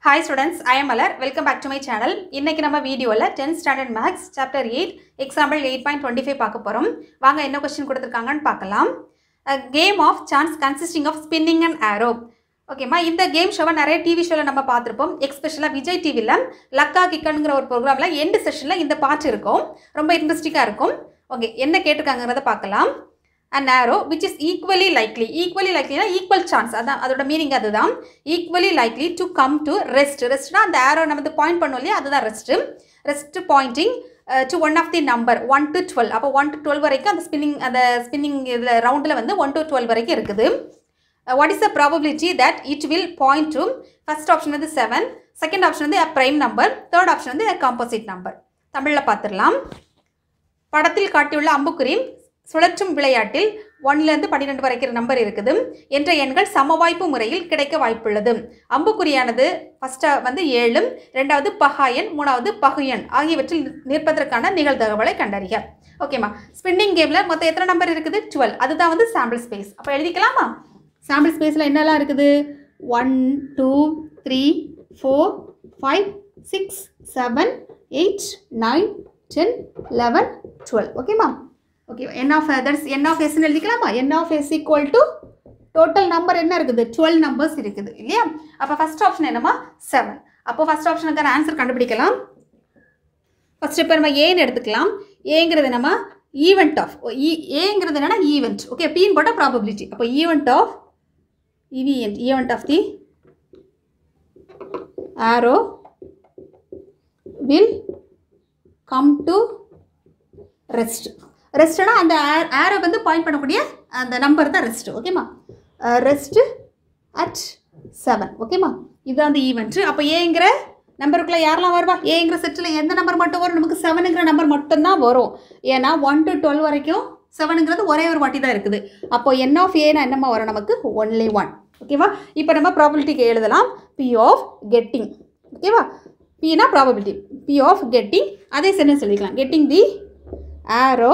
hi students I am Malar welcome back to my channel இன்னைக்கு நம்ம வீடியோவில் 10th standard maths chapter eight example eight point twenty five பார்க்க போகிறோம் வாங்க என்ன கொஸ்டின் கொடுத்துருக்காங்கன்னு பார்க்கலாம் game of chance consisting of spinning and arrow ஓகேம்மா இந்த கேம் ஷோவை நிறைய டிவி ஷோவில் நம்ம பார்த்துருப்போம் எக்ஸ்பெஷலாக விஜய் டிவியில் லக்கா கிக்கனுங்கிற ஒரு ப்ரோக்ராமில் எண்டு செஷனில் இந்த பாட்டு இருக்கும் ரொம்ப இன்ட்ரெஸ்டிங்காக இருக்கும் ஓகே என்ன கேட்டிருக்காங்கிறத பார்க்கலாம் and arrow which is equally likely equally லைக்லினா ஈக்குவல் சான்ஸ் அதான் அதோட மீனிங் அதுதான் equally likely to come to rest ரெஸ்ட்னா அந்த ஆரோ நம்ம வந்து பாயிண்ட் பண்ணுவோம் இல்லையா அதுதான் rest rest pointing to one of the number one to twelve அப்போ ஒன் டு டுவெல் வரைக்கும் அந்த ஸ்பின்னிங் அந்த ஸ்பின்னிங் இதில் ரவுண்டில் வந்து ஒன் டு டுவெல் வரைக்கும் இருக்குது what is the probability that it will point to first option வந்து செவன் செகண்ட் ஆப்ஷன் வந்து ப்ரைம் நம்பர் தேர்ட் ஆப்ஷன் வந்து காம்போசிட் நம்பர் தமிழில் பார்த்துடலாம் படத்தில் காட்டியுள்ள அம்புக்குறி சுழற்றும் விளையாட்டில் ஒன்லேருந்து பன்னிரெண்டு வரைக்கிற நம்பர் இருக்குது என்ற எண்கள் சமவாய்ப்பு முறையில் கிடைக்க வாய்ப்புள்ளது அம்புக்குறியானது ஃபஸ்ட்டாக வந்து ஏழு ரெண்டாவது பகாயன் மூணாவது பகுயன் ஆகியவற்றில் நிற்பதற்கான நிகழ்தகவலை கண்டறிக ஓகேம்மா ஸ்பின்னிங் கேமில் மொத்தம் எத்தனை நம்பர் இருக்குது டுவெல் அதுதான் வந்து சாம்பிள் ஸ்பேஸ் அப்போ எழுதிக்கலாமா சாம்பிள் ஸ்பேஸில் என்னெல்லாம் இருக்குது one two three four five six seven eight nine ten eleven twelve ஓகேம்மா okay n of that's n of எஸ்ன்னு எழுதிக்கலாமா n of s equal to total number என்ன இருக்குது டுவெல் நம்பர்ஸ் இருக்குது இல்லையா அப்போ ஃபஸ்ட் ஆப்ஷன் என்னம்மா செவன் அப்போ ஃபஸ்ட் ஆப்ஷனுக்கான ஆன்சர் கண்டுபிடிக்கலாம் ஃபஸ்ட் இப்போ நம்ம ஏன்னு எடுத்துக்கலாம் ஏங்கிறது நம்ம ஈவெண்ட் ஆஃப் ஏங்கிறது என்னன்னா ஈவெண்ட் ஓகே பீன் போட்டால் ப்ராபபிலிட்டி அப்போ event of event event of the arrow will come to rest ரெஸ்ட்னா அந்த ஆரோ வந்து பாயிண்ட் பண்ணக்கூடிய அந்த நம்பர் தான் ரெஸ்ட் ஓகேம்மா ரெஸ்ட் அட் செவன் ஓகேம்மா இதுதான் அந்த ஈவெண்ட்டு அப்போ ஏங்கிற நம்பருக்குள்ளே யாரெல்லாம் வருவா ஏங்கிற செட்டில் எந்த நம்பர் மட்டும் வரும் நமக்கு செவனுங்கிற நம்பர் மட்டும்தான் வரும் ஏன்னா ஒன் டு டுவெல் வரைக்கும் செவனுங்கிறது ஒரே ஒரு வாட்டி தான் இருக்குது அப்போ என் ஆஃப் ஏனா என்னம்மா வரும் நமக்கு ஒன்லி ஒன் ஓகேவா இப்போ நம்ம ப்ராபபிலிட்டிக்கு எழுதலாம் பி ஆஃப் கெட்டிங் ஓகேவா பினா ப்ராபபிலிட்டி பி ஆஃப் கெட்டிங் அதே சென்டென்ஸ் எழுதிக்கலாம் getting the arrow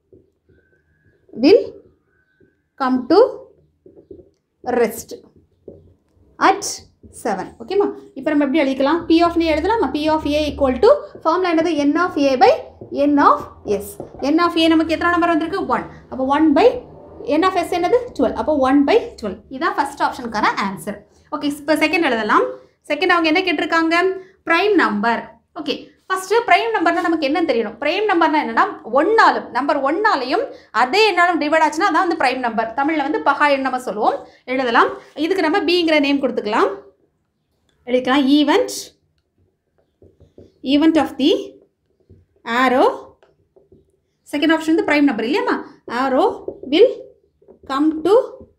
will come to rest at seven ஓகேம்மா இப்போ நம்ம எப்படி எழுதிக்கலாம் பி ஆஃப் ஏ எழுதலாமா P of A equal to formula என்னது n of A by n of S n of A நமக்கு எத்தனை நம்பர் வந்திருக்கு ஒன் அப்போ one by n of S என்னது டுவெல் அப்போ ஒன் பை டுவெல் இதுதான் ஃபர்ஸ்ட் ஆப்ஷனுக்கான ஆன்சர் ஓகே இப்போ செகண்ட் எழுதலாம் செகண்ட் அவங்க என்ன கேட்டிருக்காங்க prime number okay first prime நம்பர்னா நமக்கு என்ன தெரியணும் ப்ரைம் நம்பர்னா என்னன்னா ஒன்னாலும் நம்பர் ஒன்னாலையும் அதே என்னாலும் டிவைட் ஆச்சுன்னா அதான் வந்து ப்ரைம் நம்பர் தமிழில் வந்து பகா எண் நம்ம சொல்லுவோம் எழுதலாம் இதுக்கு நம்ம பிங்கிற நேம் கொடுத்துக்கலாம் எழுதிக்கலாம் event event of the arrow second option வந்து ப்ரைம் நம்பர் இல்லையாம்மா arrow will come to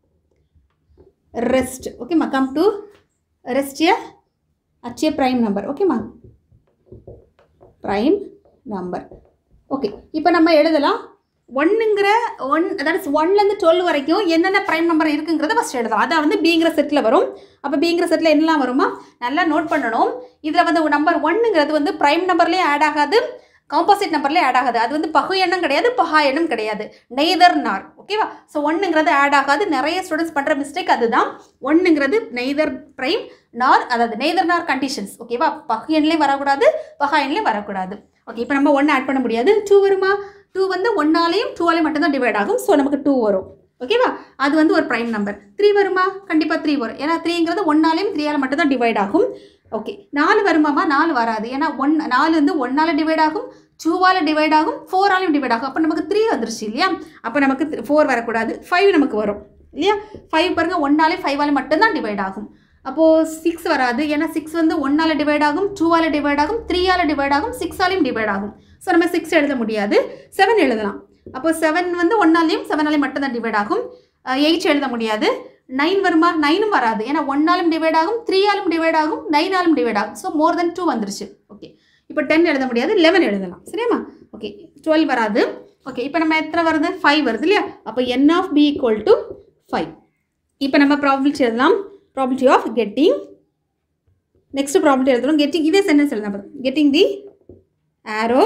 rest ஓகேம்மா come to rest A at A prime number ஓகேம்மா ப்ரைம் நம்பர் ஓகே இப்போ நம்ம எழுதலாம் ஒன்றுங்கிற ஒன் அதாவது ஒன்லேருந்து டுவெல் வரைக்கும் என்னென்ன ப்ரைம் நம்பர் இருக்குங்கிறத ஃபஸ்ட் எழுதலாம் அதான் வந்து பிங்கிற செட்டில் வரும் அப்போ பிங்கிற செட்டில் என்னெல்லாம் வருமா நல்லா நோட் பண்ணணும் இதில் வந்து நம்பர் ஒன்னுங்கிறது வந்து ப்ரைம் நம்பர்லேயே ஆட் ஆகாது காம்போசிட் நம்பர்லேயே ஆட் ஆகாது அது வந்து பகு எண்ணம் கிடையாது பகா எண்ணம் கிடையாது நெய்தர் நார் ஓகேவா ஸோ ஒன்றுங்கிறது ஆட் ஆகாது நிறைய ஸ்டூடெண்ட்ஸ் பண்ணுற மிஸ்டேக் அதுதான் ஒன்றுங்கிறது நெய்தர் ப்ரைம் நார் அதாவது நெய்தர் நார் கண்டிஷன்ஸ் ஓகேவா பகு எண்லேயும் வரக்கூடாது பகா எண்லேயும் வரக்கூடாது ஓகே இப்போ நம்ம ஒன்று ஆட் பண்ண முடியாது டூ வருமா டூ வந்து ஒன்னாலையும் டூவாலையும் மட்டும்தான் டிவைட் ஆகும் ஸோ நமக்கு டூ வரும் ஓகேவா அது வந்து ஒரு ப்ரைம் நம்பர் த்ரீ வருமா கண்டிப்பாக த்ரீ வரும் ஏன்னா த்ரீங்கிறது ஒன்னாலையும் த்ரீயால் மட்டும்தான் டிவைட் ஆகும் ஓகே நாலு வருமாமா நாலு வராது ஏன்னா ஒன் நாலு வந்து ஒன்னால் டிவைட் ஆகும் டூவால் டிவைட் ஆகும் ஃபோராலையும் டிவைட் ஆகும் அப்போ நமக்கு த்ரீ வந்துருச்சு இல்லையா அப்போ நமக்கு ஃபோர் வரக்கூடாது ஃபைவ் நமக்கு வரும் இல்லையா ஃபைவ் பாருங்கள் ஒன்னாலே ஃபைவாலே மட்டும்தான் டிவைட் ஆகும் அப்போது சிக்ஸ் வராது ஏன்னா சிக்ஸ் வந்து ஒன்னால் டிவைட் ஆகும் டூவால் டிவைட் ஆகும் த்ரீயால் டிவைட் ஆகும் சிக்ஸாலையும் டிவைட் ஆகும் ஸோ நம்ம சிக்ஸ் எழுத முடியாது செவன் எழுதலாம் அப்போ செவன் வந்து ஒன்னாலையும் செவனாலையும் மட்டும்தான் டிவைட் ஆகும் எயிட் எழுத முடியாது நைன் வருமா நைனும் வராது ஏன்னா ஒன்னாலும் டிவைட் ஆகும் த்ரீயாலும் டிவைட் ஆகும் நைனாலும் டிவைட் ஆகும் ஸோ மோர் தென் டூ வந்துருச்சு ஓகே இப்போ டென் எழுத முடியாது லெவன் எழுதலாம் சரியாம்மா ஓகே டுவெல் வராது ஓகே இப்போ நம்ம எத்தனை வருது ஃபைவ் வருது இல்லையா அப்போ n of B equal to five இப்போ நம்ம ப்ராபிலிட்டி எழுதலாம் probability of getting next probability எழுதலாம் கெட்டிங் இதே சென்டென்ஸ் எழுதலாம் getting the arrow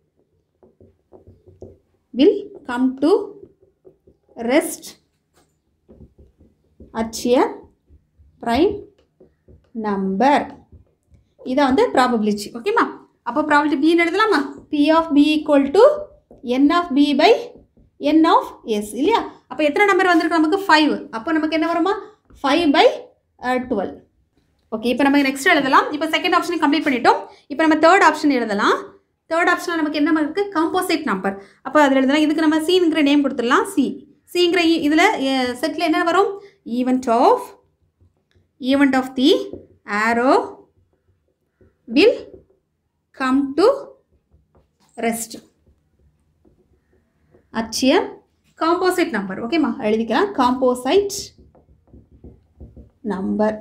will come to rest at a prime number இதான் வந்து ப்ராபபிலிட்டி ஓகேம்மா அப்போ ப்ராபபிலிட்டி பின்னு எழுதலாமா P of B equal to n of B by n of S இல்லையா அப்போ எத்தனை நம்பர் வந்திருக்கு நமக்கு ஃபைவ் அப்போ நமக்கு என்ன வருமா ஃபைவ் பை டுவெல் ஓகே இப்போ நம்ம நெக்ஸ்ட் எழுதலாம் இப்போ செகண்ட் ஆப்ஷன் கம்ப்ளீட் பண்ணிட்டோம் இப்போ நம்ம தேர்ட் ஆப்ஷன் எழுதலாம் தேர்ட் ஆப்ஷனில் நமக்கு என்ன இருக்குது காம்போசிட் நம்பர் அப்போ அதில் எழுதலாம் இதுக்கு நம்ம சிங்கிற நேம் கொடுத்துடலாம் சி சிங்கிற இதில் செட்டில் என்ன வரும் event of event of the arrow will come to rest அச்சிய காம்போசைட் நம்பர் ஓகேம்மா எழுதிக்கலாம் காம்போசைட் நம்பர்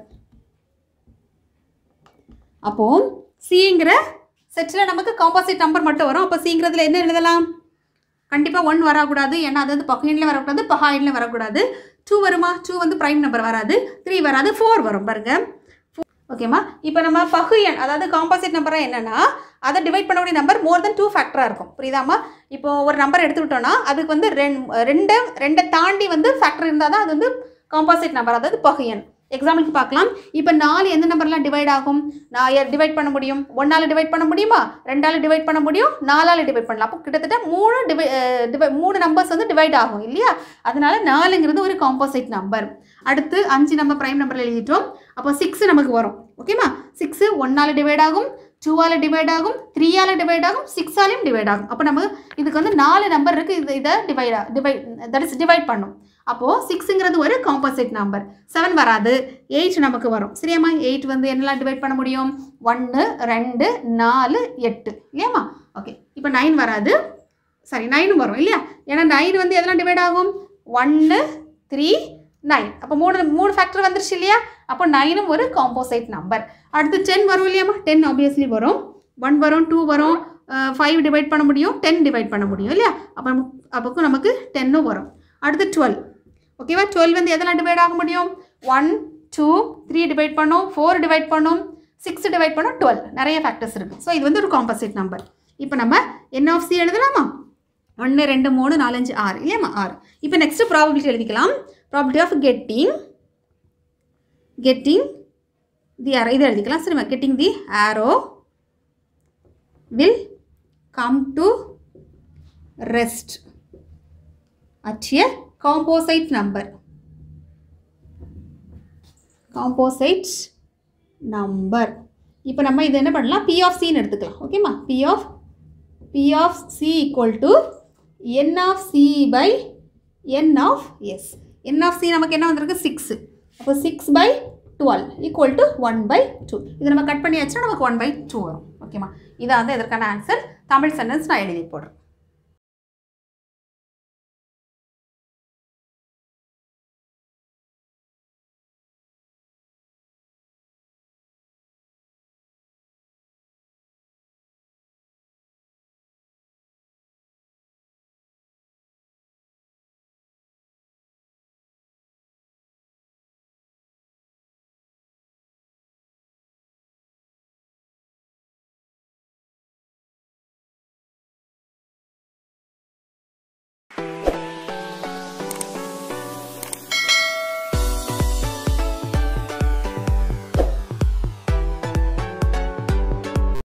அப்போ சிங்கிற செட்டில் நமக்கு காம்போசிட் நம்பர் மட்டும் வரும் அப்போ சிங்கிறதுல என்ன எழுதலாம் கண்டிப்பாக ஒன் வரக்கூடாது ஏன்னா அது வந்து பகையின்ல வரக்கூடாது பஹாயின்ல வரக்கூடாது டூ வருமா டூ வந்து ப்ரைம் நம்பர் வராது த்ரீ வராது ஃபோர் வரும் பாருங்க ஓகேம்மா இப்போ நம்ம பகு எண் அதாவது காம்போசிட் நம்பராக என்னென்னா அதை டிவைட் பண்ணக்கூடிய நம்பர் மோர் தென் டூ ஃபேக்டராக இருக்கும் புரியுதாம்மா இப்போ ஒரு நம்பர் எடுத்துக்கிட்டோன்னா அதுக்கு வந்து ரெண் ரெண்டு ரெண்டை தாண்டி வந்து ஃபேக்டர் இருந்தால் தான் அது வந்து காம்போசிட் நம்பர் அதாவது பகு எண் எக்ஸாம்பிளுக்கு பார்க்கலாம் இப்போ நாலு எந்த நம்பர்லாம் டிவைட் ஆகும் நான் டிவைட் பண்ண முடியும் ஒன்றால் டிவைட் பண்ண முடியுமா ரெண்டால் டிவைட் பண்ண முடியும் நாலால் டிவைட் பண்ணலாம் அப்போ கிட்டத்தட்ட மூணு டிவை டிவை மூணு நம்பர்ஸ் வந்து டிவைட் ஆகும் இல்லையா அதனால நாலுங்கிறது ஒரு காம்போசிட் நம்பர் அடுத்து அஞ்சு நம்ம ப்ரைம் நம்பரில் எழுதிட்டோம் அப்போ சிக்ஸ் நமக்கு வரும் ஓகேமா சிக்ஸு ஒன்றால் டிவைட் ஆகும் டூவால் டிவைட் ஆகும் த்ரீயால் டிவைட் ஆகும் சிக்ஸாலையும் டிவைட் ஆகும் அப்போ நம்ம இதுக்கு வந்து நாலு நம்பர் இருக்குது இது இதை divide divide that is divide பண்ணும் அப்போது சிக்ஸுங்கிறது ஒரு காம்போசிட் நம்பர் செவன் வராது எயிட் நமக்கு வரும் சரியாம்மா எயிட் வந்து என்னெல்லாம் டிவைட் பண்ண முடியும் ஒன்று ரெண்டு நாலு எட்டு இல்லையாம்மா ஓகே இப்போ நைன் வராது சாரி நைனும் வரும் இல்லையா ஏன்னா நைன் வந்து எதெல்லாம் டிவைட் ஆகும் ஒன்று த்ரீ நைன் அப்போ மூணு மூணு ஃபேக்டர் வந்துருச்சு இல்லையா அப்போ நைனும் ஒரு காம்போசைட் நம்பர் அடுத்து டென் வரும் இல்லையாம்மா டென் ஆப்வியஸ்லி வரும் ஒன் வரும் டூ வரும் ஃபைவ் டிவைட் பண்ண முடியும் டென் டிவைட் பண்ண முடியும் இல்லையா அப்போ அப்போக்கும் நமக்கு டென்னும் வரும் அடுத்து டுவெல் ஓகேவா டுவெல் வந்து எதெல்லாம் டிவைட் ஆக முடியும் ஒன் டூ த்ரீ டிவைட் பண்ணோம் ஃபோர் டிவைட் பண்ணோம் சிக்ஸ் டிவைட் பண்ணோம் டுவெல் நிறைய ஃபேக்டர்ஸ் இருக்குது ஸோ இது வந்து ஒரு காம்போசிட் நம்பர் இப்போ நம்ம என் ஆஃப் சி எழுதலாமா ஒன்று ரெண்டு மூணு நாலஞ்சு ஆறு இல்லையாம்மா ஆறு இப்போ நெக்ஸ்ட் ப்ராபபிலிட்டி எழுதிக்கலாம் probability of getting getting the arrow இது எழுதிக்கலாம் சரிம்மா getting the arrow will come to rest at a composite number composite number இப்போ நம்ம இது என்ன பண்ணலாம் p of c ன்னு எடுத்துக்கலாம் ஓகேம்மா p of p of c equal to n of c by n of s n of c நமக்கு என்ன வந்திருக்கு சிக்ஸு அப்போ six by twelve equal to one by two இது நம்ம கட் பண்ணியாச்சுன்னா நமக்கு ஒன் பை டூ வரும் ஓகேம்மா இதான் வந்து இதற்கான ஆன்சர் தமிழ் சென்டென்ஸ் நான் எழுதி போடுறேன்